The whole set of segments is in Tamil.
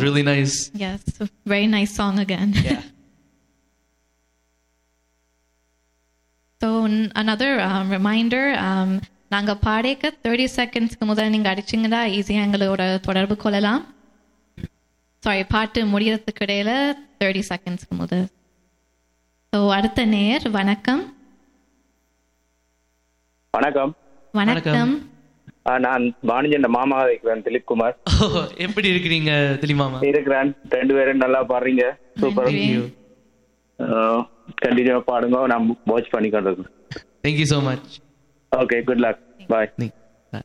really nice. Yes, a very nice song again. Yeah. So n- another um, reminder, um, நாங்க பாடேக்க தேர்ட்டி செகண்ட்ஸ்க்கு முதல் நீங்க அடிச்சீங்கன்னா ஈஸியாக எங்களோட தொடர்பு கொள்ளலாம் சாரி பாட்டு முடியறதுக்கு இடையில தேர்ட்டி செகண்ட்ஸ்க்கு முதல் ஸோ அடுத்த நேர் வணக்கம் வணக்கம் வணக்கம் ஆ, நான் வாணிஜன் மாமா இருக்கிறேன் திலீப் குமார் Oh, எப்படி இருக்கிறீங்க திலிமாமா இருக்கிறேன் ரெண்டு பேரும் நல்லா பாடுறீங்க சூப்பர் நன்றி. Thank you. கண்டினியூ பாடுங்க நான் வாட்ச் பண்ணி கொண்டிருக்கேன் Thank you so much. Okay good luck bye Thank- bye.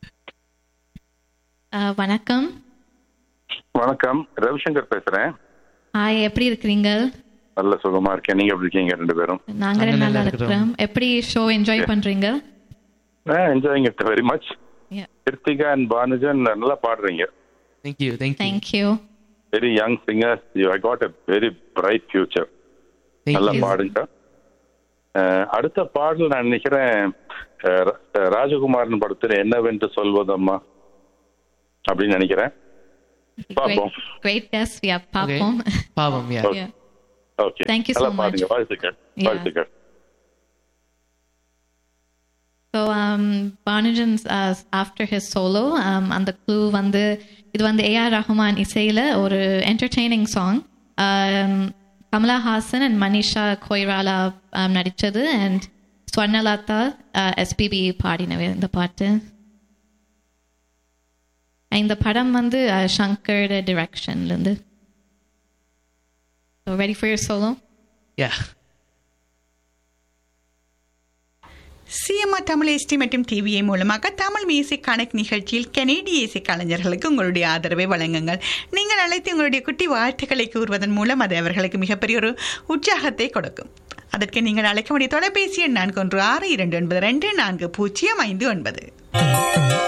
Ah, வணக்கம் வணக்கம் ரவிசங்கர் பேசுறேன் ஹாய் எப்படி இருக்கிறீங்க நல்ல சுகமா இருக்கேன் நீங்க எப்படி இருக்கீங்க ரெண்டு பேரும் நாங்க நாங்க நல்லா நல்லா இருக்கிறோம் எப்படி ஷோ என்ஜாய் பண்றீங்க enjoying it very much Yeah. Krithika and Banujan நல்லா பாடுறீங்க Thank you. Thank you. Thank you. Very young singers you I got a very bright future Thank நல்லா you. பாடுங்க அஹ், அடுத்த பாடல் நான் நினைக்கிறேன் அஹ், ர- ராஜகுமாரன் படத்துல என்னவென்று சொல்வதம்மா அப்படின்னு நினைக்கிறேன் Great, பார்ப்போம். great guess. Yeah, Okay. பாப்போம். பாவம், yeah. Okay. Yeah. Okay Thank you so நல்லா much. பாடுங்க வாழ்த்துக்கள் Yeah. வாழ்த்துக்கள் So um, Banujan's uh, after his solo, um, அந்த clue வந்து இது வந்து ஏஆர் ரஹ்மான் இசையில ஒரு entertaining song. Um, Kamal Haasan and Manisha Koirala um, நடிச்சது அண்ட் ஸ்வர்ணலதா எஸ்பிபி பாடினவே இந்த பாட்டு இந்த படம் வந்து uh, சங்கர் டிரெக்ஷன்லேருந்து So ready for your solo? Yeah. CMR Tamil ST மற்றும் டிவிஐ மூலமாக தமிழ் மியூசிக் கனெக்ட் நிகழ்ச்சியில் கனேடிய இசை கலைஞர்களுக்கு உங்களுடைய ஆதரவை வழங்குங்கள் நீங்கள் அழைத்து உங்களுடைய குட்டி வாழ்த்துக்களை கூறுவதன் மூலம் அது அவர்களுக்கு மிகப்பெரிய ஒரு உற்சாகத்தை கொடுக்கும் அதற்கு நீங்கள் அழைக்க வேண்டிய தொலைபேசி எண் நான்கு ஒன்று ஆறு இரண்டு ஒன்பது ரெண்டு நான்கு பூஜ்ஜியம் ஐந்து ஒன்பது